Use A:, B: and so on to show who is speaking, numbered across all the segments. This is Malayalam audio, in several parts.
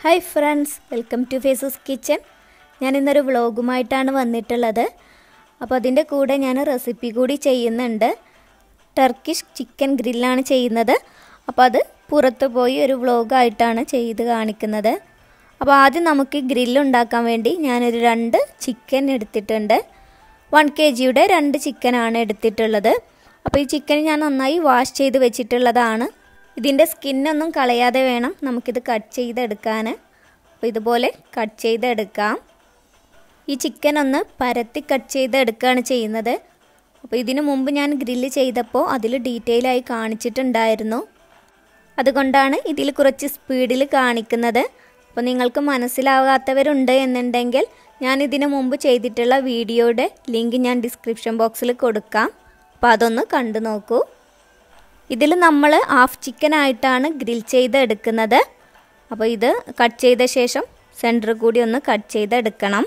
A: hi friends welcome to Faces Kitchen ഞാൻ ഇന്നൊരു വ്ളോഗുമായിട്ടാണ് വന്നിട്ടുള്ളത് അപ്പോൾ അതിൻ്റെ കൂടെ ഞാൻ റെസിപ്പി കൂടി ചെയ്യുന്നുണ്ട് ടർക്കിഷ് ചിക്കൻ ഗ്രില്ലാണ് ചെയ്യുന്നത് അപ്പോൾ അത് പുറത്ത് പോയി ഒരു വ്ളോഗായിട്ടാണ് ചെയ്ത് കാണിക്കുന്നത് അപ്പോൾ ആദ്യം നമുക്ക് ഗ്രില്ല് ഉണ്ടാക്കാൻ വേണ്ടി ഞാനൊരു രണ്ട് ചിക്കൻ എടുത്തിട്ടുണ്ട് വൺ കെ ജിയുടെ രണ്ട് ചിക്കനാണ് എടുത്തിട്ടുള്ളത് അപ്പോൾ ഈ ചിക്കൻ ഞാൻ നന്നായി വാഷ് ചെയ്ത് വെച്ചിട്ടുള്ളതാണ് ഇതിൻ്റെ സ്കിന്നൊന്നും കളയാതെ വേണം നമുക്കിത് കട്ട് ചെയ്തെടുക്കാൻ അപ്പോൾ ഇതുപോലെ കട്ട് ചെയ്തെടുക്കാം ഈ ചിക്കൻ ഒന്ന് പരത്തി കട്ട് ചെയ്തെടുക്കുകയാണ് ചെയ്യുന്നത് അപ്പോൾ ഇതിനു മുമ്പ് ഞാൻ ഗ്രില്ല് ചെയ്തപ്പോൾ അതിൽ ഡീറ്റെയിൽ ആയി കാണിച്ചിട്ടുണ്ടായിരുന്നു അതുകൊണ്ടാണ് ഇതിൽ കുറച്ച് സ്പീഡിൽ കാണിക്കുന്നത് അപ്പോൾ നിങ്ങൾക്ക് മനസ്സിലാകാത്തവരുണ്ട് എന്നുണ്ടെങ്കിൽ ഞാൻ ഇതിനു മുമ്പ് ചെയ്തിട്ടുള്ള വീഡിയോയുടെ ലിങ്ക് ഞാൻ ഡിസ്ക്രിപ്ഷൻ ബോക്സിൽ കൊടുക്കാം അപ്പോൾ അതൊന്ന് കണ്ടു നോക്കൂ ഇതിൽ നമ്മൾ ഹാഫ് ചിക്കൻ ആയിട്ടാണ് ഗ്രിൽ ചെയ്തെടുക്കുന്നത് അപ്പോൾ ഇത് കട്ട് ചെയ്ത ശേഷം സെൻറ്റർ കൂടി ഒന്ന് കട്ട് ചെയ്തെടുക്കണം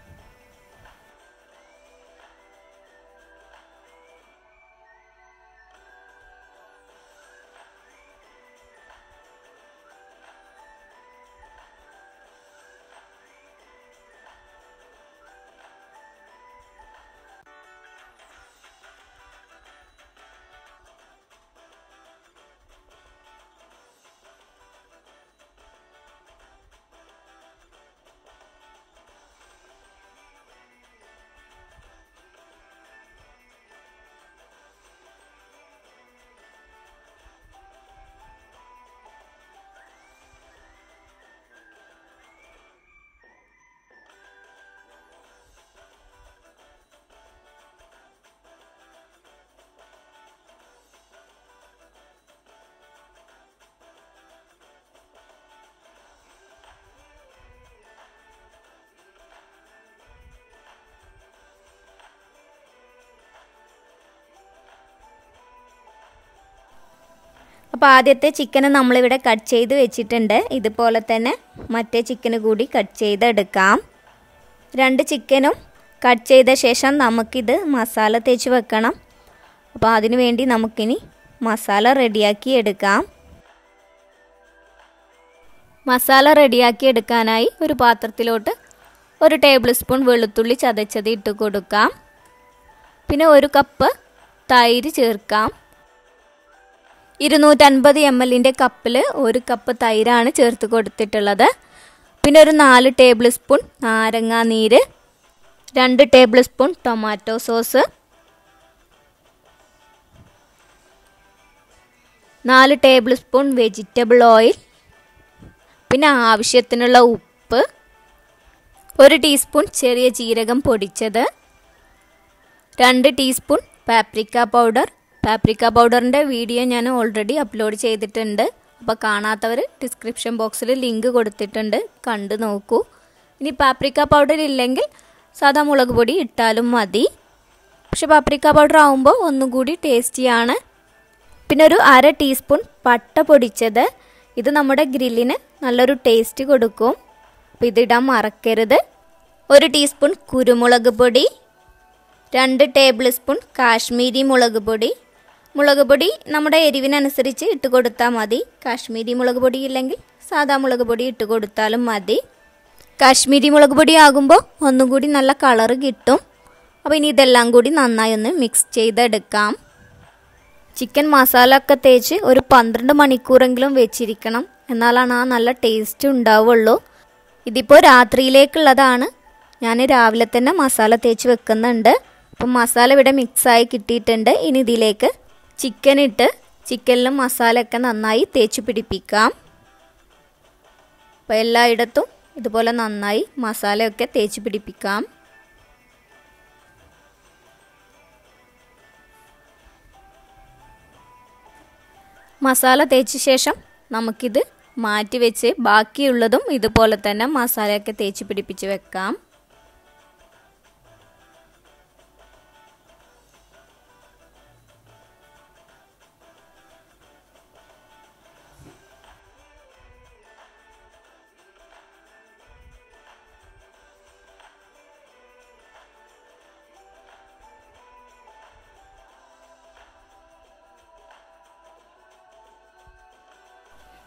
A: അപ്പോൾ ആദ്യത്തെ ചിക്കന് നമ്മളിവിടെ കട്ട് ചെയ്ത് വെച്ചിട്ടുണ്ട് ഇതുപോലെ തന്നെ മറ്റേ ചിക്കന് കൂടി കട്ട് ചെയ്തെടുക്കാം രണ്ട് ചിക്കനും കട്ട് ചെയ്ത ശേഷം നമുക്കിത് മസാല തേച്ച് വെക്കണം അപ്പോൾ അതിനു വേണ്ടി നമുക്കിനി മസാല റെഡിയാക്കി എടുക്കാം മസാല റെഡിയാക്കി എടുക്കാനായി ഒരു പാത്രത്തിലോട്ട് ഒരു ടേബിൾ സ്പൂൺ വെളുത്തുള്ളി ചതച്ചത് ഇട്ട് കൊടുക്കാം പിന്നെ ഒരു കപ്പ് തൈര് ചേർക്കാം ഇരുന്നൂറ്റൻപത് എം എല്ലിൻ്റെ കപ്പിൽ ഒരു കപ്പ് തൈരാണ് ചേർത്ത് കൊടുത്തിട്ടുള്ളത് പിന്നെ ഒരു നാല് ടേബിൾ സ്പൂൺ നാരങ്ങാ നീര് രണ്ട് ടേബിൾ സ്പൂൺ ടൊമാറ്റോ സോസ് നാല് ടേബിൾ സ്പൂൺ വെജിറ്റബിൾ ഓയിൽ പിന്നെ ആവശ്യത്തിനുള്ള ഉപ്പ് ഒരു ടീസ്പൂൺ ചെറിയ ജീരകം പൊടിച്ചത് രണ്ട് ടീസ്പൂൺ പാപ്രിക്ക പൗഡർ പാപ്രിക്ക പൗഡറിൻ്റെ വീഡിയോ ഞാൻ ഓൾറെഡി അപ്ലോഡ് ചെയ്തിട്ടുണ്ട് അപ്പോൾ കാണാത്തവർ ഡിസ്ക്രിപ്ഷൻ ബോക്സിൽ ലിങ്ക് കൊടുത്തിട്ടുണ്ട് കണ്ടു നോക്കൂ ഇനി പാപ്രിക്ക പൗഡർ ഇല്ലെങ്കിൽ സാധാ മുളക് പൊടി ഇട്ടാലും മതി പക്ഷെ പാപ്രിക്ക പൗഡർ ആകുമ്പോൾ ഒന്നും കൂടി ടേസ്റ്റിയാണ് പിന്നെ ഒരു അര ടീസ്പൂൺ പട്ട പൊടിച്ചത് ഇത് നമ്മുടെ ഗ്രില്ലിന് നല്ലൊരു ടേസ്റ്റ് കൊടുക്കും അപ്പോൾ ഇതിടാൻ മറക്കരുത് ഒരു ടീസ്പൂൺ കുരുമുളക് പൊടി രണ്ട് ടേബിൾ സ്പൂൺ കാശ്മീരി മുളക് പൊടി മുളക് പൊടി നമ്മുടെ എരിവിനനുസരിച്ച് ഇട്ട് കൊടുത്താൽ മതി കാശ്മീരി മുളക് പൊടി ഇല്ലെങ്കിൽ സാധാ മുളക് പൊടി ഇട്ട് കൊടുത്താലും മതി കാശ്മീരി മുളക് പൊടി ആകുമ്പോൾ ഒന്നും കൂടി നല്ല കളറ് കിട്ടും അപ്പോൾ ഇനി ഇതെല്ലാം കൂടി നന്നായി ഒന്ന് മിക്സ് ചെയ്തെടുക്കാം ചിക്കൻ മസാല ഒക്കെ തേച്ച് ഒരു പന്ത്രണ്ട് മണിക്കൂറെങ്കിലും വെച്ചിരിക്കണം എന്നാലാണ് ആ നല്ല ടേസ്റ്റ് ഉണ്ടാവുള്ളൂ ഇതിപ്പോൾ രാത്രിയിലേക്കുള്ളതാണ് ഞാൻ രാവിലെ തന്നെ മസാല തേച്ച് വെക്കുന്നുണ്ട് അപ്പം മസാല ഇവിടെ മിക്സായി കിട്ടിയിട്ടുണ്ട് ഇനി ഇതിലേക്ക് ചിക്കൻ ഇട്ട് ചിക്കനിലും മസാലയൊക്കെ നന്നായി തേച്ച് പിടിപ്പിക്കാം അപ്പോൾ എല്ലായിടത്തും ഇതുപോലെ നന്നായി മസാലയൊക്കെ തേച്ച് പിടിപ്പിക്കാം മസാല തേച്ച ശേഷം നമുക്കിത് മാറ്റി വെച്ച് ബാക്കിയുള്ളതും ഇതുപോലെ തന്നെ മസാലയൊക്കെ തേച്ച് പിടിപ്പിച്ച് വെക്കാം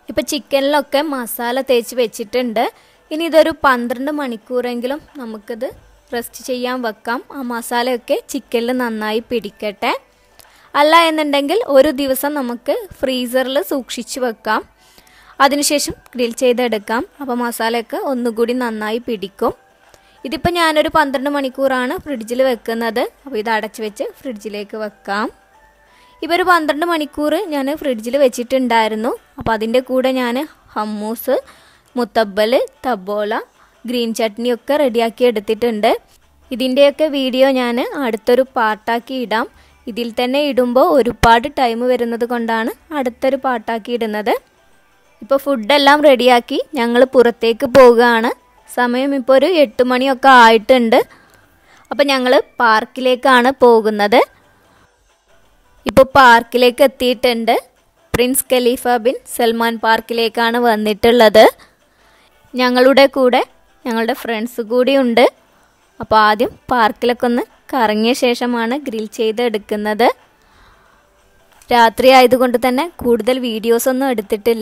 A: ഇപ്പം ചിക്കനിലൊക്കെ മസാല തേച്ച് വെച്ചിട്ടുണ്ട് ഇനി ഇതൊരു പന്ത്രണ്ട് മണിക്കൂറെങ്കിലും നമുക്കിത് റെസ്റ്റ് ചെയ്യാൻ വെക്കാം ആ മസാലയൊക്കെ ചിക്കനിൽ നന്നായി പിടിക്കട്ടെ അല്ല എന്നുണ്ടെങ്കിൽ ഒരു ദിവസം നമുക്ക് ഫ്രീസറിൽ സൂക്ഷിച്ച് വെക്കാം അതിനുശേഷം ഗ്രിൽ ചെയ്തെടുക്കാം അപ്പോൾ മസാലയൊക്കെ ഒന്നുകൂടി നന്നായി പിടിക്കും ഇതിപ്പോൾ ഞാനൊരു പന്ത്രണ്ട് മണിക്കൂറാണ് ഫ്രിഡ്ജിൽ വെക്കുന്നത് അപ്പോൾ ഇത് അടച്ച് വെച്ച് ഫ്രിഡ്ജിലേക്ക് വെക്കാം ഇപ്പോൾ ഒരു പന്ത്രണ്ട് മണിക്കൂർ ഞാൻ ഫ്രിഡ്ജിൽ വെച്ചിട്ടുണ്ടായിരുന്നു അപ്പോൾ അതിൻ്റെ കൂടെ ഞാൻ hummus moutabal tabbouleh green chutney ഒക്കെ റെഡിയാക്കി എടുത്തിട്ടുണ്ട് ഇതിൻ്റെയൊക്കെ വീഡിയോ ഞാൻ അടുത്തൊരു പാർട്ടാക്കി ഇടാം ഇതിൽ തന്നെ ഇടുമ്പോൾ ഒരുപാട് ടൈം വരുന്നത് കൊണ്ടാണ് അടുത്തൊരു പാർട്ടാക്കി ഇടുന്നത് ഇപ്പോൾ ഫുഡെല്ലാം റെഡിയാക്കി ഞങ്ങൾ പുറത്തേക്ക് പോവുകയാണ് സമയം ഇപ്പോൾ ഒരു എട്ട് മണിയൊക്കെ ആയിട്ടുണ്ട് അപ്പോൾ ഞങ്ങൾ പാർക്കിലേക്കാണ് പോകുന്നത് ഇപ്പോൾ പാർക്കിലേക്ക് എത്തിയിട്ടുണ്ട് പ്രിൻസ് ഖലീഫ ബിൻ സൽമാൻ പാർക്കിലേക്കാണ് വന്നിട്ടുള്ളത് ഞങ്ങളുടെ കൂടെ ഞങ്ങളുടെ ഫ്രണ്ട്സ് കൂടിയുണ്ട് അപ്പോൾ ആദ്യം പാർക്കിലൊക്കെ ഒന്ന് കറങ്ങിയ ശേഷമാണ് ഗ്രിൽ ചെയ്തെടുക്കുന്നത് രാത്രി ആയതുകൊണ്ട് തന്നെ കൂടുതൽ വീഡിയോസ് ഒന്നും എടുത്തിട്ടില്ല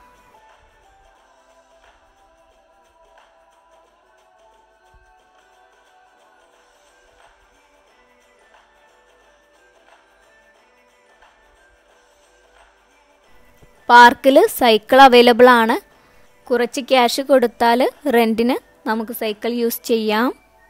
A: പാർക്കിൽ സൈക്കിൾ അവൈലബിൾ ആണ് കുറച്ച് ക്യാഷ് കൊടുത്താൽ റെൻറ്റിന് നമുക്ക് സൈക്കിൾ യൂസ് ചെയ്യാം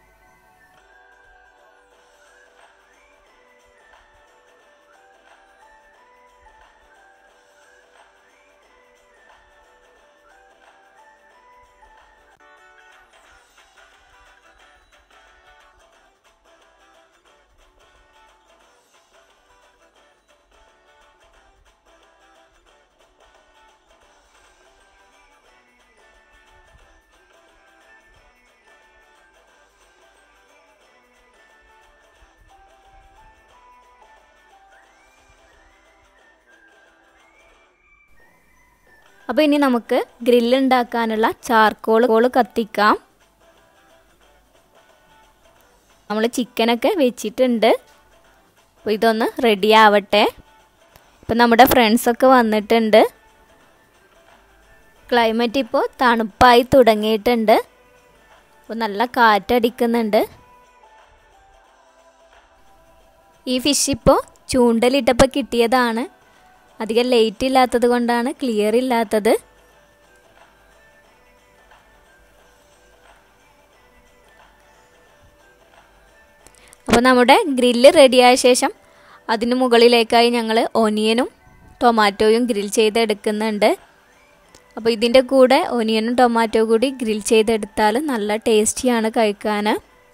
A: അപ്പോൾ ഇനി നമുക്ക് ഗ്രില്ലുണ്ടാക്കാനുള്ള ചാർക്കോൾ കോൾ കത്തിക്കാം നമ്മൾ ചിക്കനൊക്കെ വെച്ചിട്ടുണ്ട് അപ്പോൾ ഇതൊന്ന് റെഡി ആവട്ടെ ഇപ്പം നമ്മുടെ ഫ്രണ്ട്സൊക്കെ വന്നിട്ടുണ്ട് ക്ലൈമറ്റ് ഇപ്പോൾ തണുപ്പായി തുടങ്ങിയിട്ടുണ്ട് അപ്പോൾ നല്ല കാറ്റടിക്കുന്നുണ്ട് ഈ ഫിഷ് ഇപ്പോൾ ചൂണ്ടലിട്ടപ്പോൾ കിട്ടിയതാണ് അധികം ലേറ്റ് ഇല്ലാത്തത് കൊണ്ടാണ് ക്ലിയർ ഇല്ലാത്തത് അപ്പോൾ നമ്മുടെ ഗ്രില്ല് റെഡിയായ ശേഷം അതിന് മുകളിലേക്കായി ഞങ്ങൾ ഒനിയനും ടൊമാറ്റോയും ഗ്രിൽ ചെയ്തെടുക്കുന്നുണ്ട് അപ്പോൾ ഇതിൻ്റെ കൂടെ ഒനിയനും ടൊമാറ്റോ കൂടി ഗ്രിൽ ചെയ്തെടുത്താൽ നല്ല ടേസ്റ്റിയാണ് കഴിക്കാൻ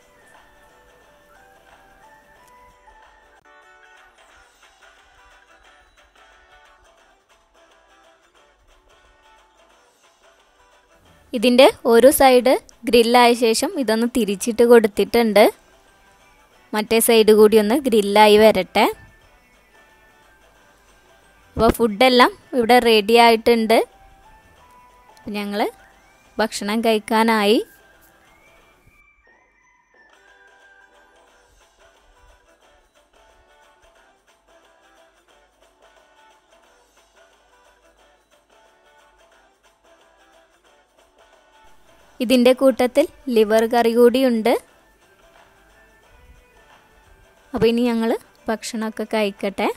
A: ഇതിൻ്റെ ഒരു സൈഡ് ഗ്രില്ലായ ശേഷം ഇതൊന്ന് തിരിച്ചിട്ട് കൊടുത്തിട്ടുണ്ട് മറ്റേ സൈഡ് കൂടി ഒന്ന് ഗ്രില്ലായി വരട്ടെ അപ്പോൾ ഫുഡെല്ലാം ഇവിടെ റെഡി ആയിട്ടുണ്ട് ഞങ്ങൾ ഭക്ഷണം കഴിക്കാനായി ഇതിൻ്റെ കൂട്ടത്തിൽ ലിവർ കറി കൂടിയുണ്ട് അപ്പോൾ ഇനി ഞങ്ങൾ ഭക്ഷണമൊക്കെ കഴിക്കട്ടെ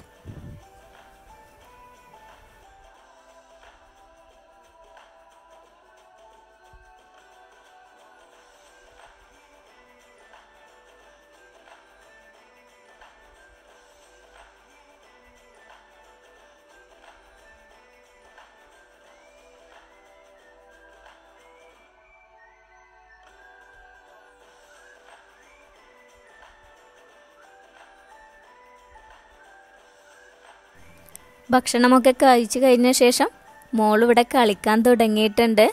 A: ഭക്ഷണമൊക്കെ കഴിച്ചു കഴിഞ്ഞ ശേഷം മോൾ ഇവിടെ കളിക്കാൻ തുടങ്ങിയിട്ടുണ്ട്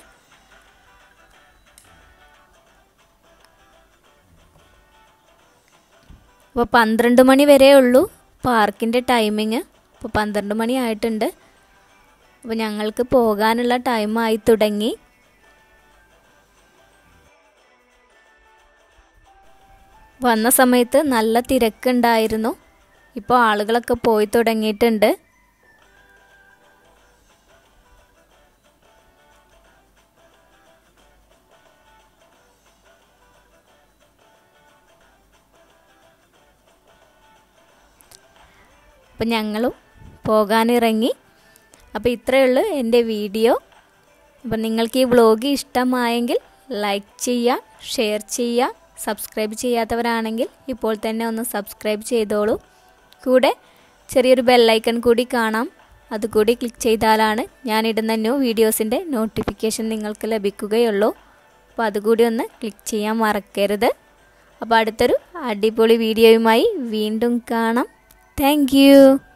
A: അപ്പോൾ പന്ത്രണ്ട് മണി വരെ ഉള്ളൂ പാർക്കിൻ്റെ ടൈമിങ് അപ്പോൾ പന്ത്രണ്ട് മണി ആയിട്ടുണ്ട് അപ്പോൾ ഞങ്ങൾക്ക് പോകാനുള്ള ടൈമായി തുടങ്ങി വന്ന സമയത്ത് നല്ല തിരക്കുണ്ടായിരുന്നു ഇപ്പോൾ ആളുകളൊക്കെ പോയി തുടങ്ങിയിട്ടുണ്ട് അപ്പം ഞങ്ങളും പോകാനിറങ്ങി അപ്പോൾ ഇത്രയേ ഉള്ളൂ എൻ്റെ വീഡിയോ അപ്പം നിങ്ങൾക്ക് ഈ വ്ളോഗ് ഇഷ്ടമായെങ്കിൽ ലൈക്ക് ചെയ്യുക ഷെയർ ചെയ്യുക സബ്സ്ക്രൈബ് ചെയ്യാത്തവരാണെങ്കിൽ ഇപ്പോൾ തന്നെ ഒന്ന് സബ്സ്ക്രൈബ് ചെയ്തോളൂ കൂടെ ചെറിയൊരു ബെല്ലൈക്കൺ കൂടി കാണാം അതുകൂടി ക്ലിക്ക് ചെയ്താലാണ് ഞാനിടുന്ന ന്യൂ വീഡിയോസിൻ്റെ നോട്ടിഫിക്കേഷൻ നിങ്ങൾക്ക് ലഭിക്കുകയുള്ളൂ അപ്പോൾ അതുകൂടി ഒന്ന് ക്ലിക്ക് ചെയ്യാൻ മറക്കരുത് അപ്പോൾ അടുത്തൊരു അടിപൊളി വീഡിയോയുമായി വീണ്ടും കാണാം താങ്ക്